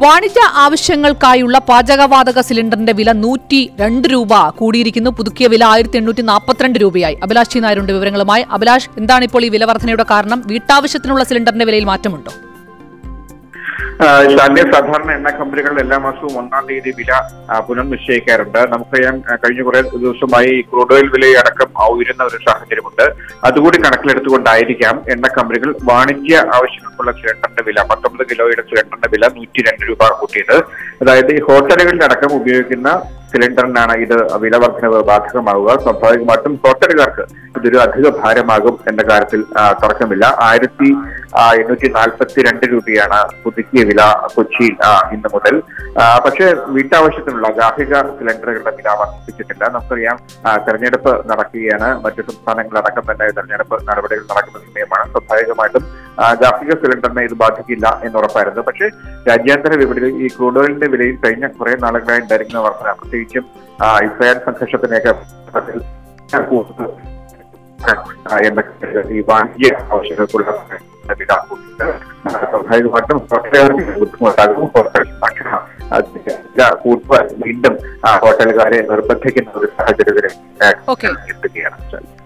വാണിജ്യ ആവശ്യങ്ങൾക്കായുള്ള പാചകവാതക സിലിണ്ടറിന്റെ വില നൂറ്റി രണ്ട് രൂപ കൂടിയിരിക്കുന്നു പുതുക്കിയ വില ആയിരത്തി എണ്ണൂറ്റി നാൽപ്പത്തിരണ്ട് രൂപയായി അഭിലാഷ് ചി നായരുണ്ട് വിവരങ്ങളുമായി അഭിലാഷ് എന്താണ് ഇപ്പോൾ ഈ വില വർധനയുടെ കാരണം വീട്ടാവശ്യത്തിനുള്ള സിലിണ്ടറിന്റെ വിലയിൽ മാറ്റമുണ്ടോ ശാന്യ സാധാരണ എണ്ണ കമ്പനികൾ എല്ലാ മാസവും ഒന്നാം തീയതി വില ആ, പുനർനിശ്ചയിക്കാറുണ്ട് നമുക്കറിയാം ആ, കഴിഞ്ഞ കുറെ ദിവസമായി ക്രൂഡ് ഓയിൽ വിലയടക്കം ആ, ഉയരുന്ന ഒരു സാഹചര്യമുണ്ട് അതുകൂടി കണക്കിലെടുത്തുകൊണ്ടായിരിക്കാം എണ്ണ കമ്പനികൾ വാണിജ്യ ആവശ്യങ്ങൾക്കുള്ള സിലിണ്ടറിന്റെ വില പത്തൊമ്പത് കിലോയുടെ സിലിണ്ടറിന്റെ വില നൂറ്റി രണ്ട് രൂപ കൂട്ടിയത് അതായത് ഈ ഹോട്ടലുകളിലടക്കം ഉപയോഗിക്കുന്ന സിലിണ്ടറിനാണ് ഇത് വില വർധനവ് ബാധകമാവുക സ്വാഭാവികമായിട്ടും ഹോട്ടലുകാർക്ക് ഇതൊരു അധിക ഭാരമാകും എന്ന കാര്യത്തിൽ ആ, തർക്കമില്ല ആയിരത്തി ആ, എണ്ണൂറ്റി നാൽപ്പത്തി രണ്ട് രൂപയാണ് പുതുക്കിയ വില കൊച്ചിയിൽ ആ, ഇന്ന് മുതൽ ആ, പക്ഷേ വീട്ടാവശ്യത്തിനുള്ള ഗാർഹിക സിലിണ്ടറുകളുടെ വില വർദ്ധിപ്പിച്ചിട്ടില്ല നമുക്കറിയാം ആ, തെരഞ്ഞെടുപ്പ് നടക്കുകയാണ് മറ്റു സംസ്ഥാനങ്ങളിലടക്കം തന്നെ തെരഞ്ഞെടുപ്പ് നടപടികൾ നടക്കുന്ന സമയമാണ് സ്വാഭാവികമായിട്ടും ആ, ഗാർഹിക സിലിണ്ടറിനെ ഇത് ബാധിക്കില്ല എന്ന് ഉറപ്പായിരുന്നു പക്ഷേ രാജ്യാന്തര വിപണിയിൽ ഈ ക്രൂഡ് ഓയിലിന്റെ വിലയിൽ കഴിഞ്ഞ കുറെ നാളുകളായി ഉണ്ടായിരിക്കുന്ന വർധന പ്രത്യേകിച്ചും ആ, ഇസ്രായേൽ സംഘർഷത്തിനൊക്കെ അതിൽ കൂടുതൽ ആ, എന്നൊക്കെ ഈ വാണിജ്യ ആവശ്യങ്ങൾക്കുള്ള വില കൂട്ടിയിട്ട് സ്വാഭാവികമായിട്ടും ഹോട്ടലുകാർക്ക് ബുദ്ധിമുട്ടാകും ഹോട്ടൽ ഭക്ഷണ വില കൂട്ടുവാൻ വീണ്ടും ആ, ഹോട്ടലുകാരെ നിർബന്ധിക്കുന്ന ഒരു സാഹചര്യത്തിൽ ഓക്കെ എത്തുകയാണ്